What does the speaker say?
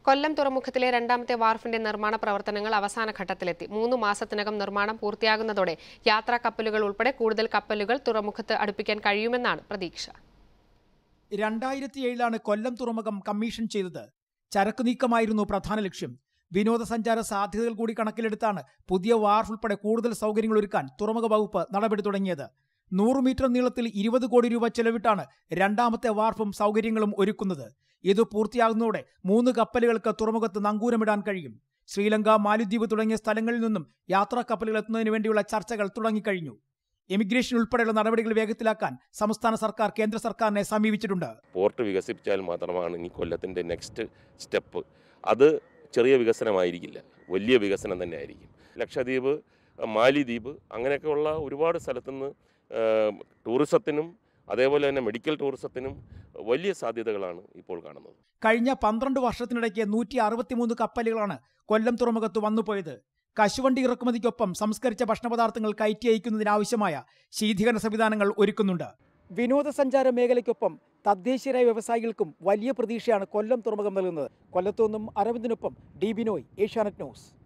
കൊല്ലം തുറമുഖത്തിലെ രണ്ടാമത്തെ വാർഫിന്റെ നിർമ്മാണ പ്രവർത്തനങ്ങൾ അവസാന ഘട്ടത്തിലെത്തി മൂന്ന് മാസത്തിനകം നിർമ്മാണം പൂർത്തിയാകുന്നതോടെ യാത്രാ കപ്പലുകൾ ഉൾപ്പെടെ കൂടുതൽ കപ്പലുകൾ തുറമുഖത്ത് അടുപ്പിക്കാൻ കഴിയുമെന്നാണ് പ്രതീക്ഷ രണ്ടായിരത്തി ഏഴിലാണ് കൊല്ലം തുറമുഖം കമ്മീഷൻ ചെയ്തത് ചരക്ക് നീക്കമായിരുന്നു പ്രധാന ലക്ഷ്യം വിനോദസഞ്ചാര സാധ്യതകൾ കൂടി കണക്കിലെടുത്താണ് പുതിയ വാർഫ് ഉൾപ്പെടെ കൂടുതൽ സൗകര്യങ്ങൾ ഒരുക്കാൻ തുറമുഖ വകുപ്പ് നടപടി തുടങ്ങിയത് നൂറ് മീറ്റർ നീളത്തിൽ ഇരുപത് കോടി രൂപ ചെലവിട്ടാണ് രണ്ടാമത്തെ വാർഫും സൗകര്യങ്ങളും ഒരുക്കുന്നത് ഇത് പൂർത്തിയാകുന്നതോടെ മൂന്ന് കപ്പലുകൾക്ക് തുറമുഖത്ത് നങ്കൂരമിടാൻ കഴിയും ശ്രീലങ്ക മാലിദ്വീപ് തുടങ്ങിയ സ്ഥലങ്ങളിൽ നിന്നും യാത്രാ കപ്പലുകൾ എത്തുന്നതിന് വേണ്ടിയുള്ള ചർച്ചകൾ തുടങ്ങിക്കഴിഞ്ഞു എമിഗ്രേഷൻ ഉൾപ്പെടെയുള്ള നടപടികൾ വേഗത്തിലാക്കാൻ സംസ്ഥാന സർക്കാർ കേന്ദ്ര സർക്കാരിനെ സമീപിച്ചിട്ടുണ്ട് പോർട്ട് വികസിപ്പിച്ചാൽ മാത്രമാണ് ഇനി കൊല്ലത്തിൻ്റെ നെക്സ്റ്റ് സ്റ്റെപ്പ് അത് ചെറിയ വികസനമായിരിക്കില്ല വലിയ വികസനം തന്നെ ആയിരിക്കും ലക്ഷദ്വീപ് മാലിദ്വീപ് അങ്ങനെയൊക്കെയുള്ള ഒരുപാട് സ്ഥലത്തുനിന്ന് ടൂറിസത്തിനും അതേപോലെ തന്നെ മെഡിക്കൽ ടൂറിസത്തിനും വലിയ സാധ്യതകളാണ് ഇപ്പോൾ കാണുന്നത് കഴിഞ്ഞ പന്ത്രണ്ട് വർഷത്തിനിടയ്ക്ക് നൂറ്റി അറുപത്തിമൂന്ന് കപ്പലുകളാണ് കൊല്ലം തുറമുഖത്ത് വന്നുപോയത് കശുവണ്ടി ഇറക്കുമതിക്കൊപ്പം സംസ്കരിച്ച ഭക്ഷണപദാർത്ഥങ്ങൾ കയറ്റി അയക്കുന്നതിനാവശ്യമായ ശീതീകരണ സംവിധാനങ്ങൾ ഒരുക്കുന്നുണ്ട് വിനോദസഞ്ചാര മേഖലയ്ക്കൊപ്പം തദ്ദേശീയരായ വ്യവസായികൾക്കും വലിയ പ്രതീക്ഷയാണ് കൊല്ലം തുറമുഖം നൽകുന്നത് കൊല്ലത്തു നിന്നും അരവിന്ദിനൊപ്പം ഡി ബിനോയ് ഏഷ്യാനെറ്റ് ന്യൂസ്